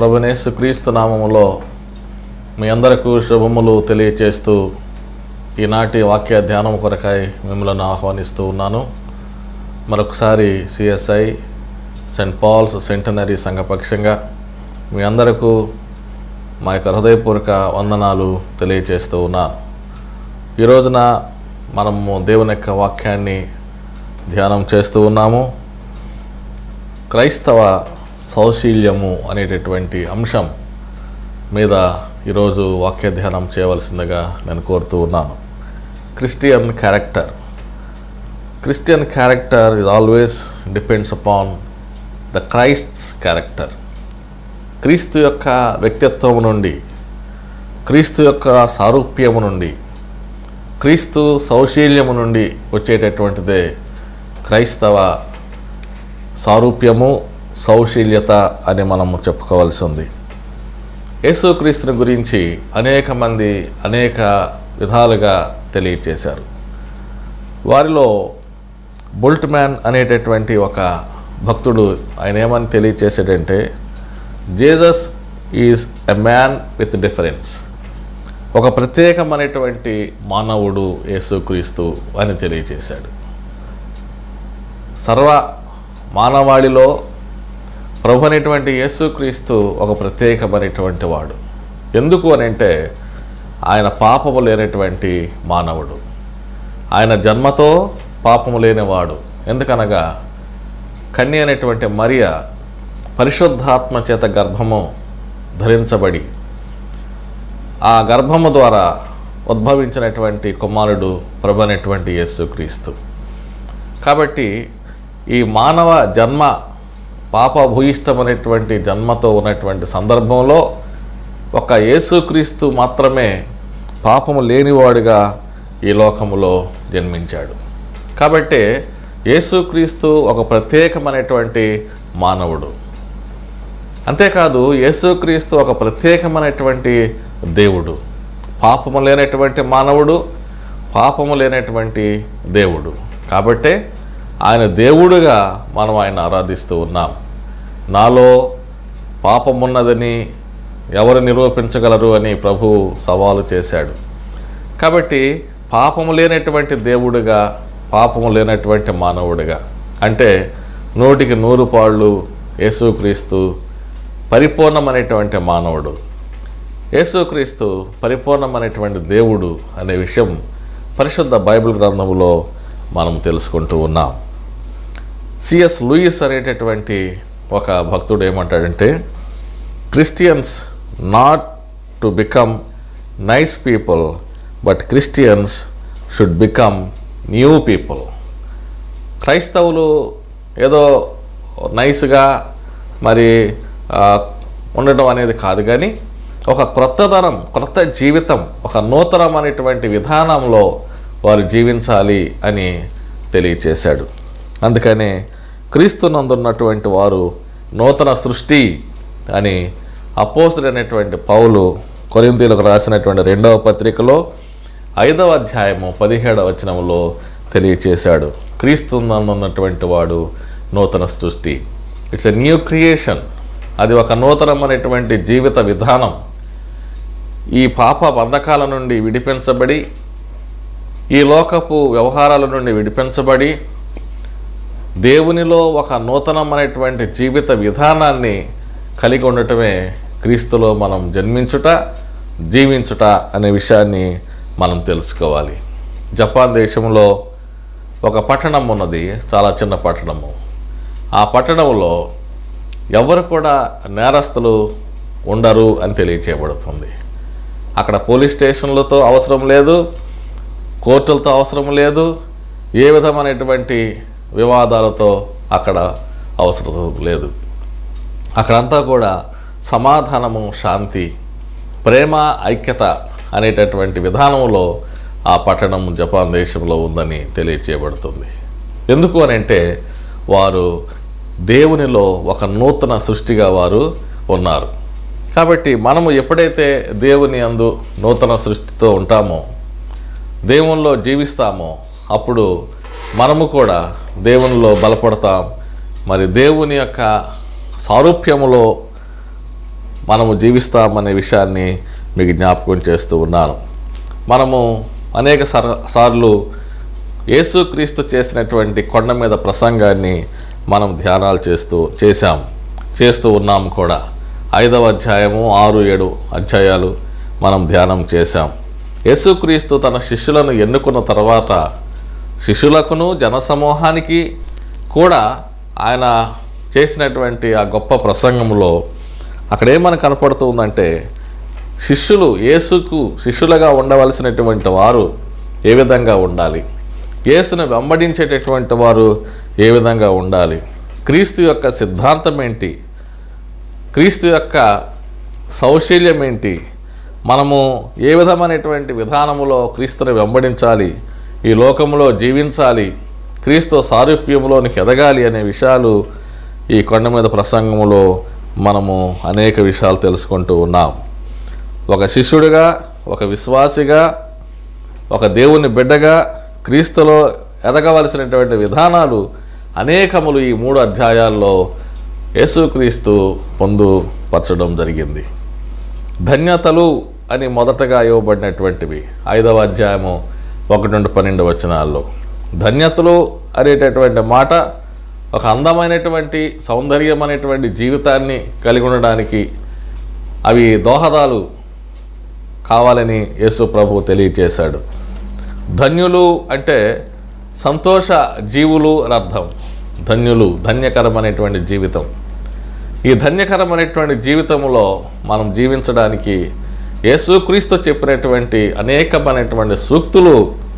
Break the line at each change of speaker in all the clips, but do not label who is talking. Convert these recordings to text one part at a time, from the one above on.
ప్రభునేసు క్రీస్తు నామములో మీ అందరకు శుభములు తెలియచేస్తూ ఈనాటి వాక్య ధ్యానం కొరకై మిమ్మల్ని ఆహ్వానిస్తూ ఉన్నాను మరొకసారి సిఎస్ఐ సెంట్ పాల్స్ సెంటనరీ సంఘపక్షంగా మీ అందరకు మా యొక్క హృదయపూర్వక వందనాలు తెలియచేస్తూ ఉన్నాను ఈ రోజున మనము దేవుని యొక్క వాక్యాన్ని ధ్యానం చేస్తూ ఉన్నాము క్రైస్తవ సౌశీల్యము అనేటటువంటి అంశం మీద ఈరోజు వాక్య ధ్యానం చేయవలసిందిగా నేను కోరుతూ ఉన్నాను Christian character Christian character is always depends upon the Christ's character క్రీస్తు యొక్క వ్యక్తిత్వం నుండి క్రీస్తు యొక్క సారూప్యము నుండి క్రీస్తు సౌశీల్యము నుండి వచ్చేటటువంటిదే క్రైస్తవ సారూప్యము సౌశీల్యత అని మనము చెప్పుకోవాల్సి ఉంది యేసుక్రీస్తుని గురించి అనేక మంది అనేక విధాలుగా తెలియచేశారు వారిలో బుల్ట్ మ్యాన్ అనేటటువంటి ఒక భక్తుడు ఆయన ఏమని తెలియచేసాడంటే Jesus is a man with difference ఒక ప్రత్యేకమైనటువంటి మానవుడు యేసుక్రీస్తు అని తెలియచేశాడు సర్వ మానవాళిలో ప్రభు అనేటువంటి యేసుక్రీస్తు ఒక ప్రత్యేకమైనటువంటి వాడు ఎందుకు అని అంటే ఆయన పాపము లేనటువంటి మానవుడు ఆయన జన్మతో పాపము లేనివాడు ఎందుకనగా కన్య అనేటువంటి మరియ పరిశుద్ధాత్మ చేత గర్భము ధరించబడి ఆ గర్భము ద్వారా ఉద్భవించినటువంటి కుమారుడు ప్రభు అనేటువంటి యేసుక్రీస్తు కాబట్టి ఈ మానవ జన్మ పాపభూయిష్టమైనటువంటి జన్మతో ఉన్నటువంటి సందర్భంలో ఒక యేసుక్రీస్తు మాత్రమే పాపము లేనివాడుగా ఈ లోకములో జన్మించాడు కాబట్టి యేసుక్రీస్తు ఒక ప్రత్యేకమైనటువంటి మానవుడు అంతేకాదు యేసుక్రీస్తు ఒక ప్రత్యేకమైనటువంటి దేవుడు పాపము లేనటువంటి మానవుడు పాపము లేనటువంటి దేవుడు కాబట్టే ఆయన దేవుడుగా మనం ఆయన ఆరాధిస్తూ ఉన్నాం నాలో పాపమున్నదని ఎవరు నిరూపించగలరు అని ప్రభు సవాలు చేశాడు కాబట్టి పాపము లేనటువంటి దేవుడిగా పాపము లేనటువంటి మానవుడిగా అంటే నూటికి నూరు పాళ్ళు యేసుక్రీస్తు పరిపూర్ణమైనటువంటి మానవుడు యేసుక్రీస్తు పరిపూర్ణమైనటువంటి దేవుడు అనే విషయం పరిశుద్ధ బైబిల్ గ్రంథంలో మనం తెలుసుకుంటూ ఉన్నాం సిఎస్ లూయిస్ అనేటటువంటి ఒక భక్తుడు ఏమంటాడంటే Christians not to become nice people but Christians should become new people క్రైస్తవులు ఏదో నైస్గా మరి ఆ, ఉండటం అనేది కాదు కానీ ఒక క్రొత్తదనం క్రొత్త జీవితం ఒక నూతనమైనటువంటి విధానంలో వారు జీవించాలి అని తెలియచేశాడు అందుకనే క్రీస్తునందున్నటువంటి వారు నూతన సృష్టి అని అపోసుడైనటువంటి పౌలు కొరింతీలకు రాసినటువంటి రెండవ పత్రికలో ఐదవ అధ్యాయము పదిహేడవ వచనంలో తెలియచేశాడు క్రీస్తునందున్నటువంటి వాడు నూతన సృష్టి ఇట్స్ ఎ న్యూ క్రియేషన్ అది ఒక నూతనమైనటువంటి జీవిత విధానం ఈ పాప బంధకాల నుండి విడిపించబడి ఈ లోకపు వ్యవహారాల నుండి విడిపించబడి దేవునిలో ఒక నూతనమైనటువంటి జీవిత విధానాన్ని కలిగి ఉండటమే క్రీస్తులో మనం జన్మించుట జీవించుట అనే విషయాన్ని మనం తెలుసుకోవాలి జపాన్ దేశంలో ఒక పట్టణం ఉన్నది చాలా చిన్న పట్టణము ఆ పట్టణంలో ఎవరు కూడా నేరస్తులు ఉండరు అని తెలియచేయబడుతుంది అక్కడ పోలీస్ స్టేషన్లతో అవసరం లేదు కోర్టులతో అవసరం లేదు ఏ విధమైనటువంటి వివాదాలతో అక్కడ అవసరం లేదు అక్కడంతా కూడా సమాధానము శాంతి ప్రేమ ఐక్యత అనేటటువంటి విధానంలో ఆ పట్టణం జపాన్ దేశంలో ఉందని తెలియచేయబడుతుంది ఎందుకు అని అంటే వారు దేవునిలో ఒక నూతన సృష్టిగా వారు ఉన్నారు కాబట్టి మనము ఎప్పుడైతే దేవుని అందు నూతన సృష్టితో ఉంటామో దేవునిలో జీవిస్తామో అప్పుడు మనము కూడా దేవునిలో బలపడతాం మరి దేవుని యొక్క సారూప్యములో మనము జీవిస్తామనే విషయాన్ని మీకు జ్ఞాపకం చేస్తూ ఉన్నాను మనము అనేక సర్ సార్లు యేసుక్రీస్తు చేసినటువంటి కొండ మీద ప్రసంగాన్ని మనం ధ్యానాలు చేస్తూ చేశాం చేస్తూ ఉన్నాం కూడా ఐదవ అధ్యాయము ఆరు ఏడు అధ్యాయాలు మనం ధ్యానం చేశాం యేసుక్రీస్తు తన శిష్యులను ఎన్నుకున్న తర్వాత శిష్యులకును జనసమూహానికి కూడా ఆయన చేసినటువంటి ఆ గొప్ప ప్రసంగంలో అక్కడ ఏమని కనపడుతూ ఉందంటే శిష్యులు యేసుకు శిష్యులుగా ఉండవలసినటువంటి వారు ఏ విధంగా ఉండాలి యేసును వెంబడించేటటువంటి వారు ఏ విధంగా ఉండాలి క్రీస్తు యొక్క సిద్ధాంతం ఏంటి క్రీస్తు యొక్క సౌశల్యం ఏంటి మనము ఏ విధమైనటువంటి విధానములో క్రీస్తుని వెంబడించాలి ఈ లోకములో జీవించాలి క్రీస్తు సారూప్యంలోనికి ఎదగాలి అనే విషయాలు ఈ కొండ మీద ప్రసంగములో మనము అనేక విషయాలు తెలుసుకుంటూ ఉన్నాం ఒక శిష్యుడిగా ఒక విశ్వాసిగా ఒక దేవుని బిడ్డగా క్రీస్తులో ఎదగవలసినటువంటి విధానాలు అనేకములు ఈ మూడు అధ్యాయాల్లో యేసుక్రీస్తు పొందుపరచడం జరిగింది ధన్యతలు అని మొదటగా ఇవ్వబడినటువంటివి ఐదవ అధ్యాయము ఒకటి నుండి పన్నెండు వచనాల్లో ధన్యతలు అనేటటువంటి మాట ఒక అందమైనటువంటి సౌందర్యమైనటువంటి జీవితాన్ని కలిగి ఉండడానికి అవి దోహదాలు కావాలని యేసు ప్రభు తెలియచేశాడు ధన్యులు అంటే సంతోష జీవులు అని అర్థం ధన్యులు ధన్యకరమైనటువంటి జీవితం ఈ ధన్యకరమైనటువంటి జీవితంలో మనం జీవించడానికి యేసుక్రీస్తు చెప్పినటువంటి అనేకమైనటువంటి సూక్తులు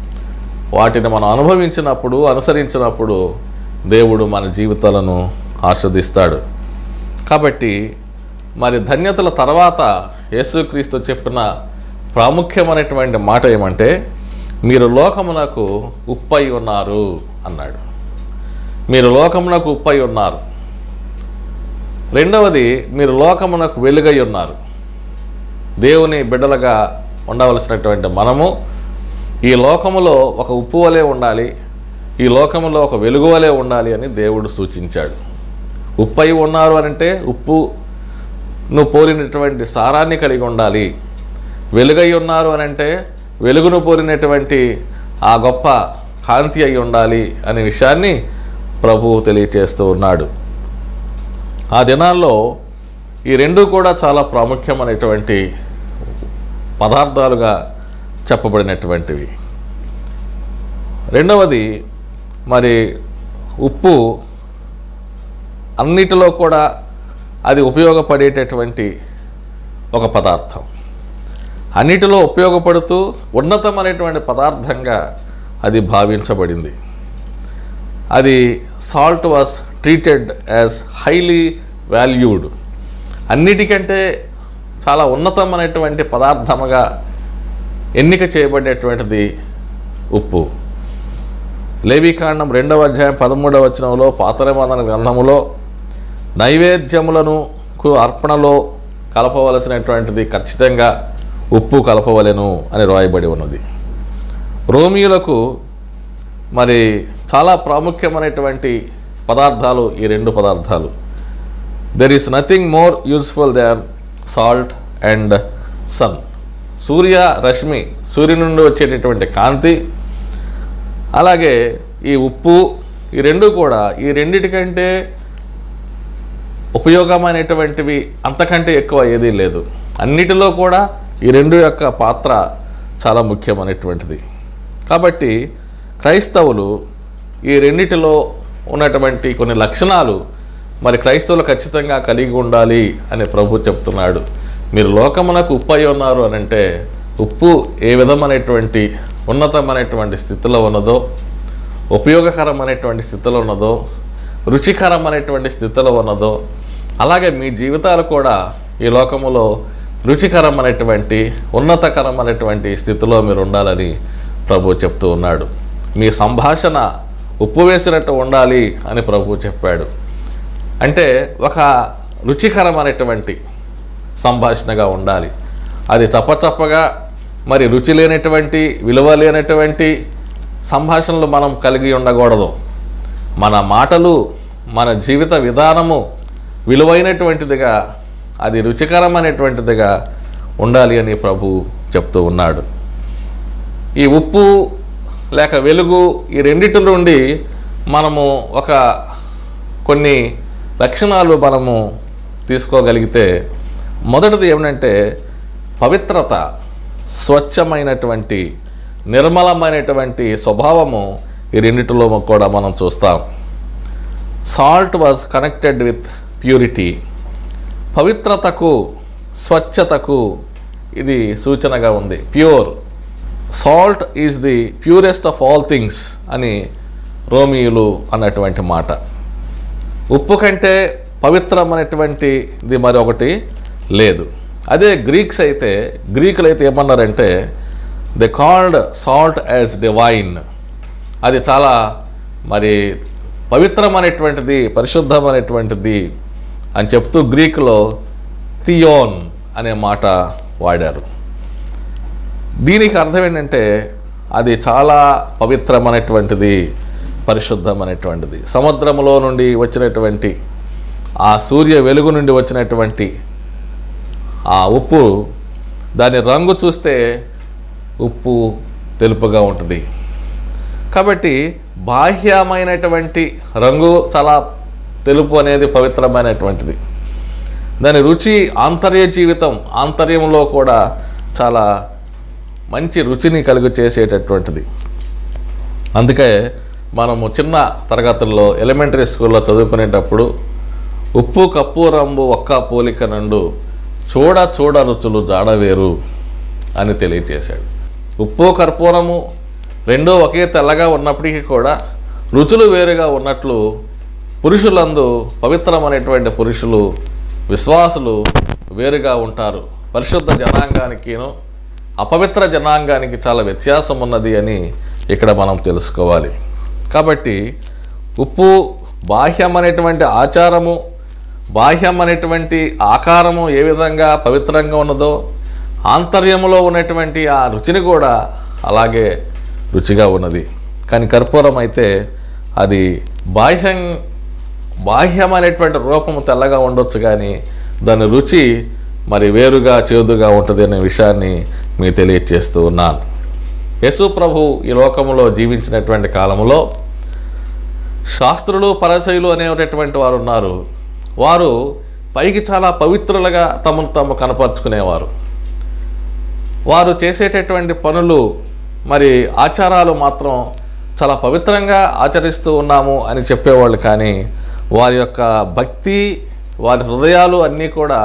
వాటిని మనం అనుభవించినప్పుడు అనుసరించినప్పుడు దేవుడు మన జీవితాలను ఆస్వాదిస్తాడు కాబట్టి మరి ధన్యతల తర్వాత యేసుక్రీస్తు చెప్పిన ప్రాముఖ్యమైనటువంటి మాట ఏమంటే మీరు లోకమునకు ఉప్పై ఉన్నారు అన్నాడు మీరు లోకమునకు ఉప్పై ఉన్నారు రెండవది మీరు లోకమునకు వెలుగై ఉన్నారు దేవుని బిడ్డలుగా ఉండవలసినటువంటి మనము ఈ లోకములో ఒక ఉప్పు వలె ఉండాలి ఈ లోకములో ఒక వెలుగు వలె ఉండాలి అని దేవుడు సూచించాడు ఉప్పై ఉన్నారు అని అంటే ఉప్పును పోలినటువంటి సారాన్ని కలిగి ఉండాలి వెలుగై ఉన్నారు అని అంటే వెలుగును పోలినటువంటి ఆ గొప్ప కాంతి అయి ఉండాలి అనే విషయాన్ని ప్రభువు తెలియచేస్తూ ఉన్నాడు ఆ దినాల్లో ఈ రెండు కూడా చాలా ప్రాముఖ్యమైనటువంటి పదార్థాలుగా చెప్పబడినటువంటివి రెండవది మరి ఉప్పు అన్నిటిలో కూడా అది ఉపయోగపడేటటువంటి ఒక పదార్థం అన్నిటిలో ఉపయోగపడుతూ ఉన్నతమైనటువంటి పదార్థంగా అది భావించబడింది అది salt was treated as highly valued అన్నిటికంటే చాలా ఉన్నతమైనటువంటి పదార్థముగా ఎన్నిక చేయబడేటువంటిది ఉప్పు లేవికాండం రెండవ అధ్యాయం పదమూడవ వచనంలో పాతరమాదన గ్రంథములో నైవేద్యములను కు అర్పణలో కలపవలసినటువంటిది ఖచ్చితంగా ఉప్పు కలపవలెను అని రాయబడి ఉన్నది రోమియులకు మరి చాలా ప్రాముఖ్యమైనటువంటి పదార్థాలు ఈ రెండు పదార్థాలు there is nothing more useful than salt and sun సూర్య రశ్మి సూర్యుని నుండి వచ్చేటటువంటి కాంతి అలాగే ఈ ఉప్పు ఈ రెండు కూడా ఈ రెండిటికంటే ఉపయోగమైనటువంటివి అంతకంటే ఎక్కువ ఏదీ లేదు అన్నిటిలో కూడా ఈ రెండు యొక్క పాత్ర చాలా ముఖ్యమైనటువంటిది కాబట్టి క్రైస్తవులు ఈ రెండిటిలో ఉన్నటువంటి కొన్ని లక్షణాలు మరి క్రైస్తవులు ఖచ్చితంగా కలిగి ఉండాలి అని ప్రభు చెప్తున్నాడు మీరు లోకమునకు ఉప్పు అయి ఉన్నారు అని అంటే ఉప్పు ఏ విధమైనటువంటి ఉన్నతమైనటువంటి స్థితిలో ఉన్నదో ఉపయోగకరమైనటువంటి స్థితిలో ఉన్నదో రుచికరమైనటువంటి స్థితిలో ఉన్నదో అలాగే మీ జీవితాలు కూడా ఈ లోకములో రుచికరమైనటువంటి ఉన్నతకరమైనటువంటి స్థితిలో మీరు ఉండాలని ప్రభు చెప్తూ ఉన్నాడు మీ సంభాషణ ఉప్పు వేసినట్టు ఉండాలి అని ప్రభు చెప్పాడు అంటే ఒక రుచికరమైనటువంటి సంభాషణగా ఉండాలి అది చప్పచప్పగా మరి రుచి లేనటువంటి విలువ లేనటువంటి సంభాషణలు మనం కలిగి ఉండకూడదు మన మాటలు మన జీవిత విధానము విలువైనటువంటిదిగా అది రుచికరమైనటువంటిదిగా ఉండాలి అని ప్రభు చెప్తూ ఉన్నాడు ఈ ఉప్పు లేక వెలుగు ఈ రెండిటి నుండి మనము ఒక కొన్ని లక్షణాలు మనము తీసుకోగలిగితే మొదటిది ఏమిటంటే పవిత్రత స్వచ్ఛమైనటువంటి నిర్మలమైనటువంటి స్వభావము ఈ రెండిటిలో కూడా మనం చూస్తాం salt was connected with purity పవిత్రతకు స్వచ్ఛతకు ఇది సూచనగా ఉంది pure salt is the purest of all things అని రోమియులు అన్నటువంటి మాట ఉప్పు కంటే పవిత్రమైనటువంటిది మరొకటి లేదు అదే గ్రీక్స్ అయితే గ్రీకులు అయితే ఏమన్నారంటే they called salt as divine అది చాలా మరి పవిత్రమైనటువంటిది పరిశుద్ధమైనటువంటిది అని చెప్తూ గ్రీకులో థియోన్ అనే మాట వాడారు దీనికి అర్థం ఏంటంటే అది చాలా పవిత్రమైనటువంటిది పరిశుద్ధమైనటువంటిది సముద్రంలో నుండి వచ్చినటువంటి ఆ సూర్య వెలుగు నుండి వచ్చినటువంటి ఆ ఉప్పు దాని రంగు చూస్తే ఉప్పు తెలుపుగా ఉంటుంది కాబట్టి బాహ్యమైనటువంటి రంగు చాలా తెలుపు అనేది పవిత్రమైనటువంటిది దాని రుచి ఆంతర్య జీవితం ఆంతర్యంలో కూడా చాలా మంచి రుచిని కలుగు చేసేటటువంటిది అందుకే మనము చిన్న తరగతుల్లో ఎలిమెంటరీ స్కూల్లో చదువుకునేటప్పుడు ఉప్పు కప్పు రంబు ఒక్క పోలిక నుండు చూడ చూడ రుచులు జాడవేరు అని తెలియచేశాడు ఉప్పు కర్పూరము రెండూ ఒకే తెల్లగా ఉన్నప్పటికీ కూడా రుచులు వేరుగా ఉన్నట్లు పురుషులందు పవిత్రమైనటువంటి పురుషులు విశ్వాసులు వేరుగా ఉంటారు పరిశుద్ధ జనాంగానికిను అపవిత్ర జనాంగానికి చాలా వ్యత్యాసం ఉన్నది అని ఇక్కడ మనం తెలుసుకోవాలి కాబట్టి ఉప్పు బాహ్యమైనటువంటి ఆచారము బాహ్యమైనటువంటి ఆకారము ఏ విధంగా పవిత్రంగా ఉన్నదో ఆంతర్యములో ఉన్నటువంటి ఆ రుచిని కూడా అలాగే రుచిగా ఉన్నది కానీ కర్పూరం అయితే అది బాహ్యం బాహ్యమైనటువంటి రూపము తెల్లగా ఉండొచ్చు కానీ దాని రుచి మరి వేరుగా చేదుగా ఉంటుంది అనే విషయాన్ని మీ తెలియచేస్తూ ఉన్నాను యేసు ప్రభు ఈ లోకంలో జీవించినటువంటి కాలంలో శాస్త్రులు పరశైలు అనేటటువంటి వారు ఉన్నారు వారు పైకి చాలా పవిత్రులుగా తమను తాము కనపరుచుకునేవారు వారు చేసేటటువంటి పనులు మరి ఆచారాలు మాత్రం చాలా పవిత్రంగా ఆచరిస్తూ ఉన్నాము అని చెప్పేవాళ్ళు కానీ వారి యొక్క భక్తి వారి హృదయాలు అన్నీ కూడా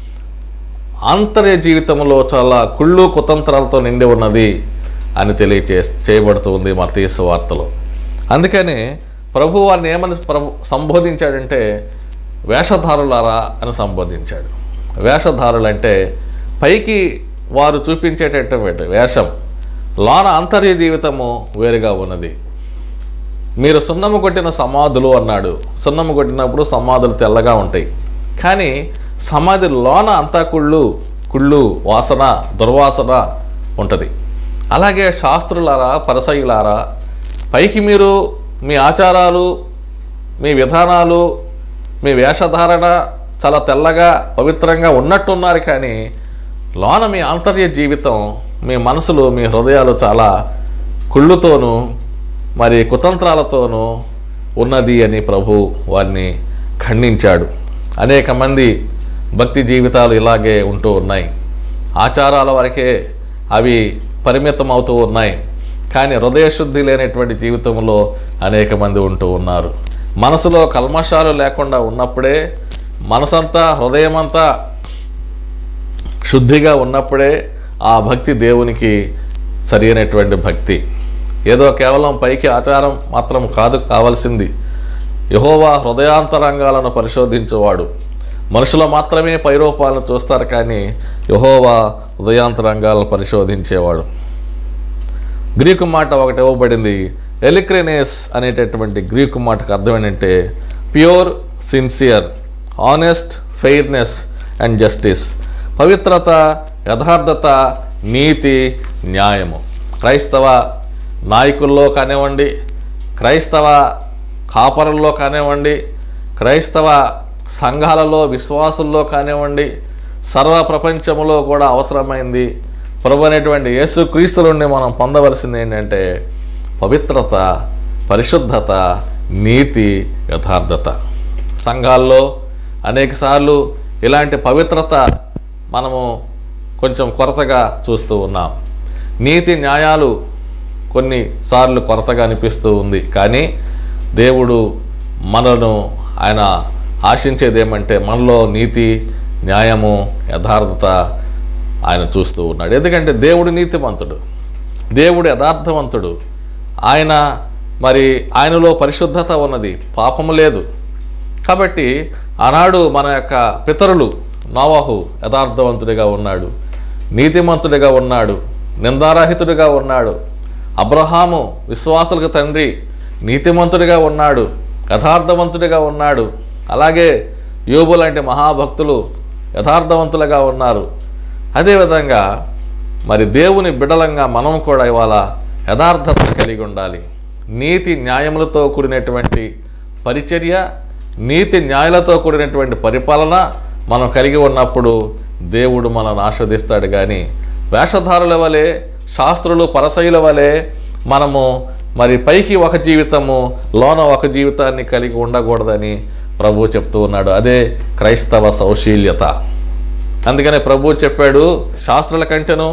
ఆంతర్య జీవితంలో చాలా కుళ్ళు కుతంత్రాలతో నిండి ఉన్నది అని తెలియచే చేయబడుతూ ఉంది మతీసు వార్తలో అందుకని ప్రభు వారిని ఏమని ప్రభు సంబోధించాడంటే వేషధారులారా అని సంబోధించాడు వేషధారులు అంటే పైకి వారు చూపించేటటువంటి వేషం లోన అంతర్య జీవితము వేరుగా ఉన్నది మీరు సున్నము కొట్టిన సమాధులు అన్నాడు సున్నము కొట్టినప్పుడు సమాధులు తెల్లగా ఉంటాయి కానీ సమాధి లోన అంతా కుళ్ళు కుళ్ళు వాసన దుర్వాసన ఉంటుంది అలాగే శాస్త్రులారా పరసయులారా పైకి మీరు మీ ఆచారాలు మీ విధానాలు మీ వేషధారణ చాలా తెల్లగా పవిత్రంగా ఉన్నట్టున్నారు కానీ లోన మీ ఆంతర్య జీవితం మీ మనసులు మీ హృదయాలు చాలా కుళ్ళుతోనూ మరి కుతంత్రాలతోనూ ఉన్నది అని ప్రభు వారిని ఖండించాడు అనేక మంది భక్తి జీవితాలు ఇలాగే ఉంటూ ఉన్నాయి ఆచారాల వరకే అవి పరిమితం అవుతూ ఉన్నాయి కానీ హృదయశుద్ధి లేనటువంటి జీవితంలో అనేక మంది ఉంటూ ఉన్నారు మనసులో కల్మషాలు లేకుండా ఉన్నప్పుడే మనసంతా హృదయమంతా శుద్ధిగా ఉన్నప్పుడే ఆ భక్తి దేవునికి సరైనటువంటి భక్తి ఏదో కేవలం పైకి ఆచారం మాత్రం కాదు కావాల్సింది యహోవా హృదయాంతరంగాలను పరిశోధించేవాడు మనుషులు మాత్రమే పైరూపాలను చూస్తారు కానీ యహోవా హృదయాంతరంగాలను పరిశోధించేవాడు గ్రీకు మాట ఒకటి ఇవ్వబడింది ఎలిక్రెనేస్ అనేటటువంటి గ్రీకు మాటకు అర్థం ఏంటంటే pure sincere honest fairness and justice పవిత్రత యథార్థత నీతి న్యాయము క్రైస్తవ నాయకుల్లో కానివ్వండి క్రైస్తవ కాపరుల్లో కానివ్వండి క్రైస్తవ సంఘాలలో విశ్వాసుల్లో కానివ్వండి సర్వ ప్రపంచంలో కూడా అవసరమైంది ప్రభు అనేటువంటి యేసుక్రీస్తు నుండి మనం పొందవలసింది ఏంటంటే పవిత్రత పరిశుద్ధత నీతి యథార్థత సంఘాల్లో అనేకసార్లు ఇలాంటి పవిత్రత మనము కొంచెం కొరతగా చూస్తూ ఉన్నాం నీతి న్యాయాలు కొన్నిసార్లు కొరతగా అనిపిస్తూ ఉంది కానీ దేవుడు మనను ఆయన ఆశించేది ఏమంటే మనలో నీతి న్యాయము యథార్థత ఆయన చూస్తూ ఉన్నాడు ఎందుకంటే దేవుడు నీతిమంతుడు దేవుడు యథార్థవంతుడు ఆయన మరి ఆయనలో పరిశుద్ధత ఉన్నది పాపము లేదు కాబట్టి ఆనాడు మన యొక్క పితరులు నోవాహు యథార్థవంతుడిగా ఉన్నాడు నీతిమంతుడిగా ఉన్నాడు నిందారహితుడిగా ఉన్నాడు అబ్రహాము విశ్వాసులకు తండ్రి నీతిమంతుడిగా ఉన్నాడు యథార్థవంతుడిగా ఉన్నాడు అలాగే యోబు లాంటి మహాభక్తులు యథార్థవంతులుగా ఉన్నారు అదేవిధంగా మరి దేవుని బిడలంగా మనం కూడా ఇవాళ యథార్థత కలిగి ఉండాలి నీతి న్యాయములతో కూడినటువంటి పరిచర్య నీతి న్యాయాలతో కూడినటువంటి పరిపాలన మనం కలిగి ఉన్నప్పుడు దేవుడు మనల్ని ఆస్వాదిస్తాడు కానీ వేషధారుల వలె శాస్త్రులు పరసయుల వలె మనము మరి పైకి ఒక జీవితము లోన ఒక జీవితాన్ని కలిగి ఉండకూడదని ప్రభు చెప్తూ ఉన్నాడు అదే క్రైస్తవ సౌశీల్యత అందుకనే ప్రభు చెప్పాడు శాస్త్రుల కంటేను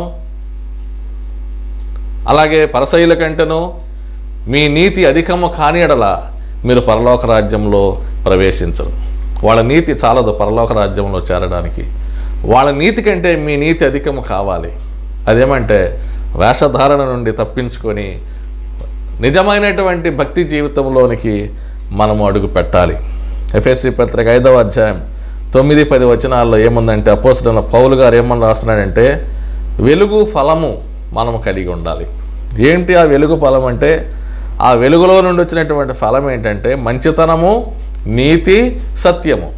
అలాగే పరసయుల కంటేను మీ నీతి అధికము కాని ఎడల మీరు పరలోక రాజ్యంలో ప్రవేశించరు వాళ్ళ నీతి చాలదు పరలోక రాజ్యంలో చేరడానికి వాళ్ళ నీతి కంటే మీ నీతి అధికము కావాలి అదేమంటే వేషధారణ నుండి తప్పించుకొని నిజమైనటువంటి భక్తి జీవితంలోనికి మనము అడుగు పెట్టాలి ఎఫ్ఎస్సి పత్రిక ఐదవ అధ్యాయం తొమ్మిది పది వచనాల్లో ఏముందంటే అపోజిట్ పౌలు గారు ఏమని రాస్తున్నాడంటే వెలుగు ఫలము మనము కలిగి ఉండాలి ఏంటి ఆ వెలుగు ఫలం అంటే ఆ వెలుగులో నుండి వచ్చినటువంటి ఫలం ఏంటంటే మంచితనము నీతి సత్యము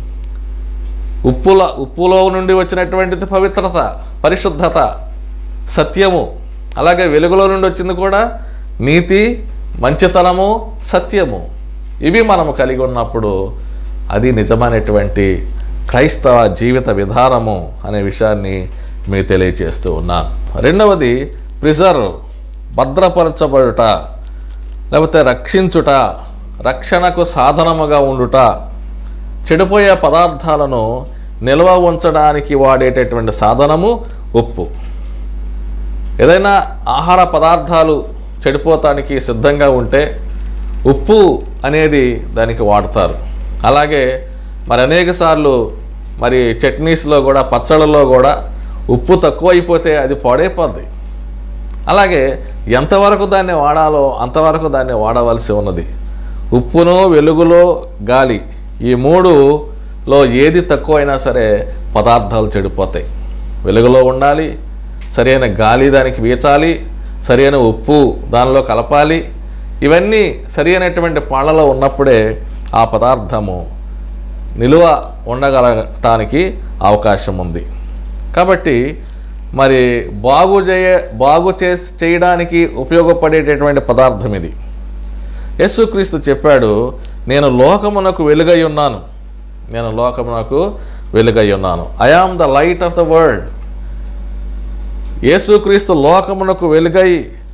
ఉప్పుల ఉప్పులో నుండి వచ్చినటువంటిది పవిత్రత పరిశుద్ధత సత్యము అలాగే వెలుగులో నుండి వచ్చింది కూడా నీతి మంచితనము సత్యము ఇవి మనము కలిగి ఉన్నప్పుడు అది నిజమైనటువంటి క్రైస్తవ జీవిత విధానము అనే విషయాన్ని మీకు తెలియచేస్తూ ఉన్నాను రెండవది ప్రిజర్వ్ భద్రపరచబడుట లేకపోతే రక్షించుట రక్షణకు సాధనముగా ఉండుట చెడిపోయే పదార్థాలను నిల్వ ఉంచడానికి వాడేటటువంటి సాధనము ఉప్పు ఏదైనా ఆహార పదార్థాలు చెడిపోతానికి సిద్ధంగా ఉంటే ఉప్పు అనేది దానికి వాడతారు అలాగే మరి అనేక సార్లు మరి చట్నీస్లో కూడా పచ్చళ్ళలో కూడా ఉప్పు తక్కువ అయిపోతే అది పాడైపోద్ది అలాగే ఎంతవరకు దాన్ని వాడాలో అంతవరకు దాన్ని వాడవలసి ఉన్నది ఉప్పును వెలుగులో గాలి ఈ మూడులో ఏది తక్కువ అయినా సరే పదార్థాలు చెడిపోతాయి వెలుగులో ఉండాలి సరైన గాలి దానికి వీచాలి సరైన ఉప్పు దానిలో కలపాలి ఇవన్నీ సరి అయినటువంటి పాళ్ళలో ఉన్నప్పుడే ఆ పదార్థము నిలువ ఉండగలగటానికి అవకాశం ఉంది కాబట్టి మరి బాగు చేయ బాగు చేసి చేయడానికి ఉపయోగపడేటటువంటి పదార్థం ఇది యేసుక్రీస్తు చెప్పాడు నేను లోకమునకు వెలుగై ఉన్నాను నేను లోకమునకు వెలుగై ఉన్నాను I am the light of the world యేసుక్రీస్తు లోకమునకు వెలుగై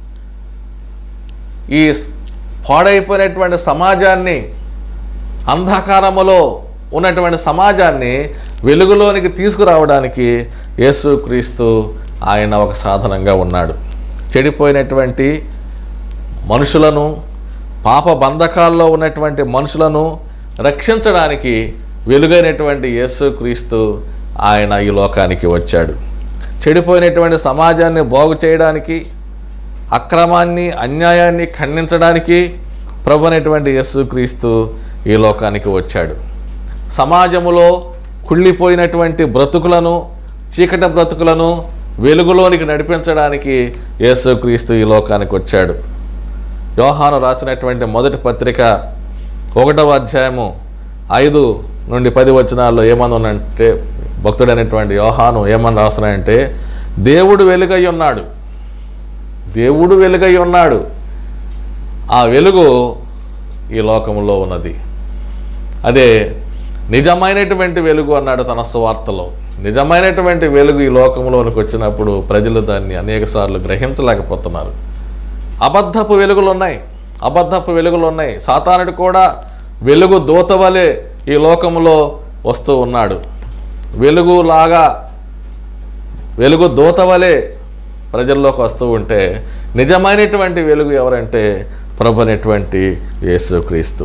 ఈ పాడైపోయినటువంటి సమాజాన్ని అంధకారములో ఉన్నటువంటి సమాజాన్ని వెలుగులోనికి తీసుకురావడానికి యేసుక్రీస్తు ఆయన ఒక సాధనంగా ఉన్నాడు చెడిపోయినటువంటి మనుషులను పాప బంధకాల్లో ఉన్నటువంటి మనుషులను రక్షించడానికి వెలుగైనటువంటి యేసుక్రీస్తు ఆయన ఈ లోకానికి వచ్చాడు చెడిపోయినటువంటి సమాజాన్ని బాగు చేయడానికి అక్రమాన్ని అన్యాయాన్ని ఖండించడానికి ప్రభు అనేటువంటి యేసుక్రీస్తు ఈ లోకానికి వచ్చాడు సమాజములో కుళ్ళిపోయినటువంటి బ్రతుకులను చీకటి బ్రతుకులను వెలుగులోనికి నడిపించడానికి యేసుక్రీస్తు ఈ లోకానికి వచ్చాడు యోహాను రాసినటువంటి మొదటి పత్రిక ఒకటవ అధ్యాయము ఐదు నుండి పది వచనాల్లో ఏమని ఉన్నంటే భక్తుడైనటువంటి యోహాను ఏమని రాస్తున్నాడంటే దేవుడు వెలుగై ఉన్నాడు దేవుడు వెలుగై ఉన్నాడు ఆ వెలుగు ఈ లోకంలో ఉన్నది అదే నిజమైనటువంటి వెలుగు అన్నాడు తన సువార్తలో నిజమైనటువంటి వెలుగు ఈ లోకంలోనికి వచ్చినప్పుడు ప్రజలు దాన్ని అనేకసార్లు గ్రహించలేకపోతున్నారు అబద్ధపు వెలుగులు ఉన్నాయి అబద్ధపు వెలుగులు ఉన్నాయి సాతానుడు కూడా వెలుగు దూతవలే ఈ లోకంలో వస్తూ ఉన్నాడు వెలుగులాగా వెలుగు దూతవలే ప్రజల్లోకి వస్తూ ఉంటే నిజమైనటువంటి వెలుగు ఎవరంటే ప్రభు అనేటువంటి యేసుక్రీస్తు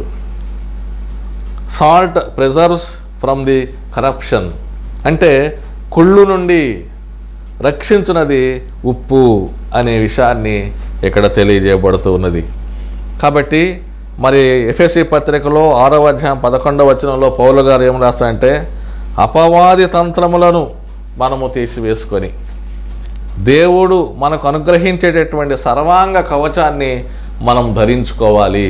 salt preserves from the corruption అంటే కుళ్ళు నుండి రక్షించున్నది ఉప్పు అనే విషయాన్ని ఇక్కడ తెలియజేయబడుతూ ఉన్నది కాబట్టి మరి ఎఫ్ఎస్సి పత్రికలో ఆరవ అధ్యాయం పదకొండవ వచనంలో పౌలు గారు ఏం రాస్తారంటే అపవాది తంత్రములను మనము తీసివేసుకొని దేవుడు మనకు అనుగ్రహించేటటువంటి సర్వాంగ కవచాన్ని మనం ధరించుకోవాలి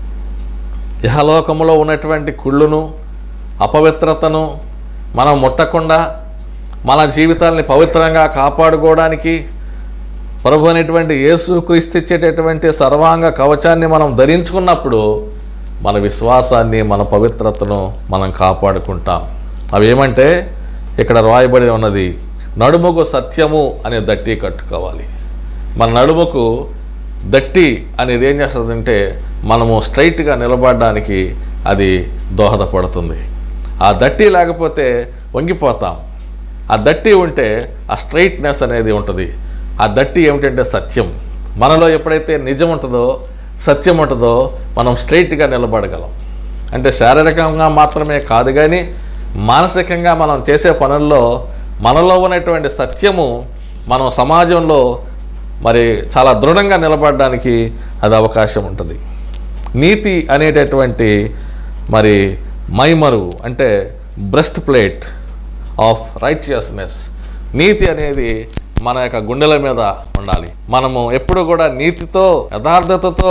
ఇహలోకములో ఉన్నటువంటి కుళ్ళును అపవిత్రతను మనం ముట్టకుండా మన జీవితాల్ని పవిత్రంగా కాపాడుకోవడానికి ప్రభు అనేటువంటి యేసు క్రీస్తు ఇచ్చేటటువంటి సర్వాంగ కవచాన్ని మనం ధరించుకున్నప్పుడు మన విశ్వాసాన్ని మన పవిత్రతను మనం కాపాడుకుంటాం అవి ఏమంటే ఇక్కడ రాయబడి ఉన్నది నడుముకు సత్యము అనే దట్టి కట్టుకోవాలి మన నడుముకు దట్టి అనేది ఏం చేస్తుందంటే మనము స్ట్రైట్గా నిలబడడానికి అది దోహదపడుతుంది ఆ దట్టి లేకపోతే వంగిపోతాం ఆ దట్టి ఉంటే ఆ స్ట్రైట్నెస్ అనేది ఉంటుంది ఆ దట్టి ఏమిటంటే సత్యం మనలో ఎప్పుడైతే నిజం ఉంటుందో సత్యం ఉంటుందో మనం స్ట్రైట్గా నిలబడగలం అంటే శారీరకంగా మాత్రమే కాదు కానీ మానసికంగా మనం చేసే పనుల్లో మనలో ఉన్నటువంటి సత్యము మనం సమాజంలో మరి చాలా దృఢంగా నిలబడడానికి అది అవకాశం ఉంటుంది నీతి అనేటటువంటి మరి మైమరు అంటే బ్రెస్ట్ ప్లేట్ ఆఫ్ రైచియస్నెస్ నీతి అనేది మన యొక్క గుండెల మీద ఉండాలి మనము ఎప్పుడు కూడా నీతితో యథార్థతతో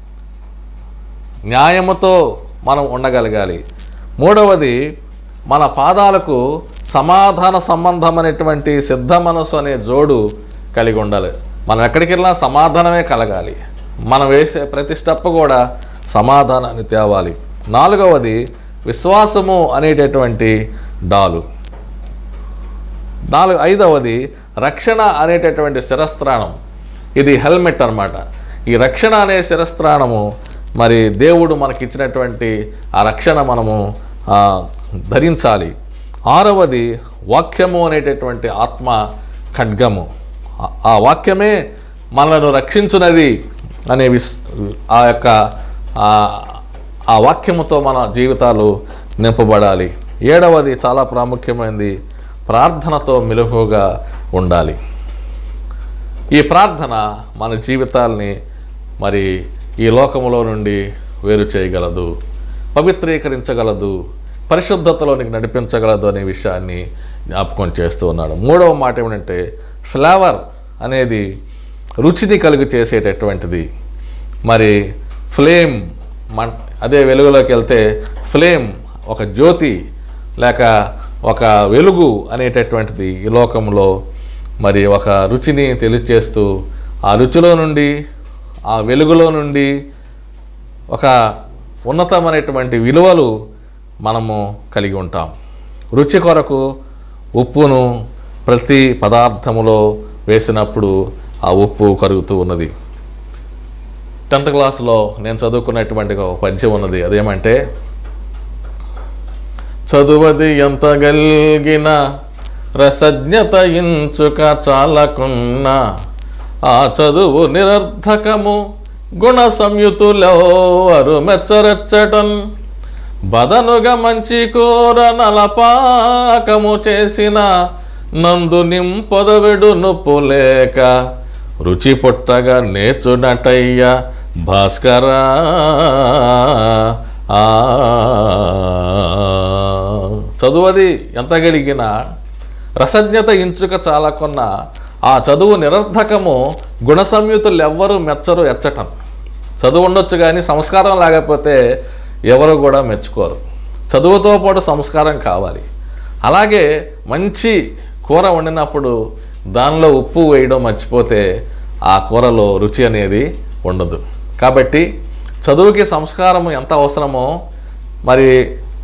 న్యాయముతో మనం ఉండగలగాలి మూడవది మన పాదాలకు సమాధాన సంబంధమైనటువంటి సిద్ధ మనసు అనే జోడు కలిగి ఉండాలి మనం ఎక్కడికి వెళ్ళినా సమాధానమే కలగాలి మనం వేసే ప్రతి స్టెప్ కూడా సమాధానాన్ని తేవాలి నాలుగవది విశ్వాసము అనేటటువంటి డాలు నాలుగు ఐదవది రక్షణ అనేటటువంటి శిరస్త్రాణం ఇది హెల్మెట్ అన్నమాట ఈ రక్షణ అనే శిరస్త్రాణము మరి దేవుడు మనకిచ్చినటువంటి ఆ రక్షణ మనము ఆ, ధరించాలి ఆరవది వాక్యము అనేటటువంటి ఆత్మ ఖడ్గము ఆ- ఆ వాక్యమే మనలను రక్షించున్నది అనే విస్ ఆ యొక్క ఆ- ఆ వాక్యముతో మన జీవితాలు నింపబడాలి ఏడవది చాలా ప్రాముఖ్యమైనది ప్రార్థనతో మెలకుగా ఉండాలి ఈ ప్రార్థన మన జీవితాల్ని మరి ఈ లోకములో నుండి వేరు చేయగలదు పవిత్రీకరించగలదు పరిశుద్ధతలోనికి నడిపించగలదు అనే విషయాన్ని జ్ఞాపకం చేస్తూ ఉన్నాడు మూడవ మాట ఏమిటంటే ఫ్లేవర్ అనేది రుచిని కలుగు చేసేటటువంటిది మరి ఫ్లేమ్ మన్ అదే వెలుగులోకి వెళ్తే ఫ్లేమ్ ఒక జ్యోతి లేక ఒక వెలుగు అనేటటువంటిది ఈ లోకంలో మరి ఒక రుచిని తెలియచేస్తూ ఆ రుచిలో నుండి ఆ వెలుగులో నుండి ఒక ఉన్నతమైనటువంటి విలువలు మనము కలిగి ఉంటాం రుచి కొరకు ఉప్పును ప్రతి పదార్థములో వేసినప్పుడు ఆ ఉప్పు కరుగుతూ ఉన్నది టెన్త్ క్లాస్లో నేను చదువుకున్నటువంటి ఒక పద్యం ఉన్నది అదేమంటే చదువది ఎంత గల్గిన రసజ్ఞత ఇంచుక చాలకున్న ఆ చదువు నిరర్ధకము గుణ సంయుతులెవరు మెచ్చరెచ్చటన్ బదనుగా మంచి కూర నలపాకము చేసిన నందు నింపొదవిడు నొప్పు లేక రుచి పుట్టగా నేర్చునటయ్య భాస్కరా ఆ చదువది ఎంత గలిగినా రసజ్ఞత ఇంచుక చాలకున్న ఆ చదువు నిరర్ధకము గుణ సంయుతులు ఎవ్వరూ మెచ్చరు ఎచ్చటం చదువు ఉండొచ్చు కానీ సంస్కారం లేకపోతే ఎవరు కూడా మెచ్చుకోరు చదువుతో పాటు సంస్కారం కావాలి అలాగే మంచి కూర వండినప్పుడు దానిలో ఉప్పు వేయడం మర్చిపోతే ఆ కూరలో రుచి అనేది ఉండదు కాబట్టి చదువుకి సంస్కారం ఎంత అవసరమో మరి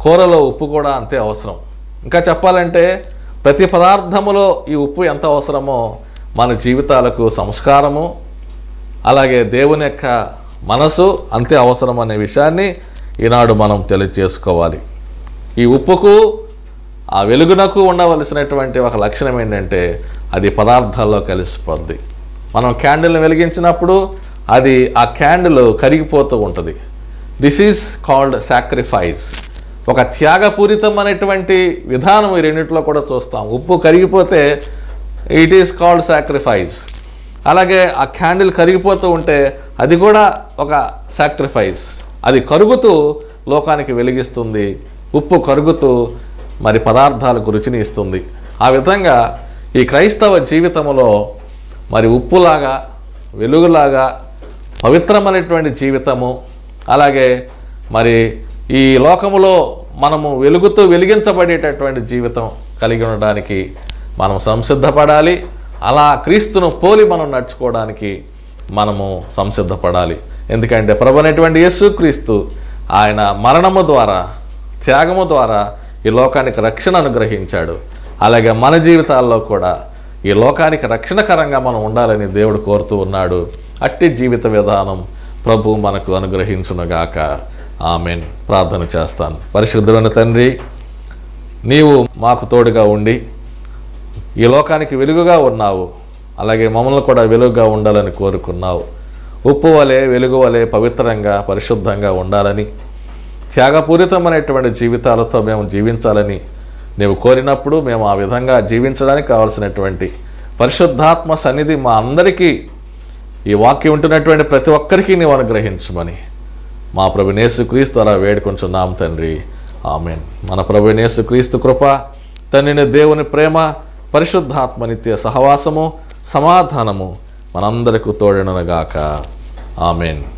కూరలో ఉప్పు కూడా అంతే అవసరం ఇంకా చెప్పాలంటే ప్రతి పదార్థములో ఈ ఉప్పు ఎంత అవసరమో మన జీవితాలకు సంస్కారము అలాగే దేవుని యొక్క మనసు అంతే అవసరం అనే విషయాన్ని ఈనాడు మనం తెలియజేసుకోవాలి ఈ ఉప్పుకు ఆ వెలుగునకు ఉండవలసినటువంటి ఒక లక్షణం ఏంటంటే అది పదార్థాల్లో కలిసిపోద్ది మనం క్యాండిల్ని వెలిగించినప్పుడు అది ఆ క్యాండిల్ కరిగిపోతూ ఉంటుంది దిస్ ఈజ్ కాల్డ్ సాక్రిఫైస్ ఒక త్యాగపూరితం అనేటువంటి విధానం ఈ రెండింటిలో కూడా చూస్తాం ఉప్పు కరిగిపోతే ఇట్ ఈస్ కాల్డ్ సాక్రిఫైస్ అలాగే ఆ క్యాండిల్ కరిగిపోతూ ఉంటే అది కూడా ఒక సాక్రిఫైస్ అది కరుగుతూ లోకానికి వెలిగిస్తుంది ఉప్పు కరుగుతూ మరి పదార్థాలకు రుచిని ఇస్తుంది ఆ విధంగా ఈ క్రైస్తవ జీవితంలో మరి ఉప్పులాగా వెలుగులాగా పవిత్రమైనటువంటి జీవితము అలాగే మరి ఈ లోకములో మనము వెలుగుతూ వెలిగించబడేటటువంటి జీవితం కలిగి ఉండడానికి మనం సంసిద్ధపడాలి అలా క్రీస్తును పోలి మనం నడుచుకోవడానికి మనము సంసిద్ధపడాలి ఎందుకంటే ప్రభు అనేటువంటి యేసు క్రీస్తు ఆయన మరణము ద్వారా త్యాగము ద్వారా ఈ లోకానికి రక్షణ అనుగ్రహించాడు అలాగే మన జీవితాల్లో కూడా ఈ లోకానికి రక్షణకరంగా మనం ఉండాలని దేవుడు కోరుతూ ఉన్నాడు అట్టి జీవిత విధానం ప్రభు మనకు అనుగ్రహించునుగాక ఆమెన్ ప్రార్థన చేస్తాను పరిశుద్ధుడైన తండ్రి నీవు మాకు తోడుగా ఉండి ఈ లోకానికి వెలుగుగా ఉన్నావు అలాగే మమ్మల్ని కూడా వెలుగుగా ఉండాలని కోరుకున్నావు ఉప్పు వలె వెలుగు వలె పవిత్రంగా పరిశుద్ధంగా ఉండాలని త్యాగపూరితమైనటువంటి జీవితాలతో మేము జీవించాలని నీవు కోరినప్పుడు మేము ఆ విధంగా జీవించడానికి కావాల్సినటువంటి పరిశుద్ధాత్మ సన్నిధి మా అందరికీ ఈ వాక్యం ఉంటున్నటువంటి ప్రతి ఒక్కరికి నీవు అనుగ్రహించమని మా ప్రభు క్రీస్తు అలా వేడుకొంచున్నాం తండ్రి ఆమెన్ మన ప్రభు క్రీస్తు కృప తండ్రిని దేవుని ప్రేమ పరిశుద్ధాత్మ నిత్య సహవాసము సమాధానము మనందరకు తోడనగాక ఆమెన్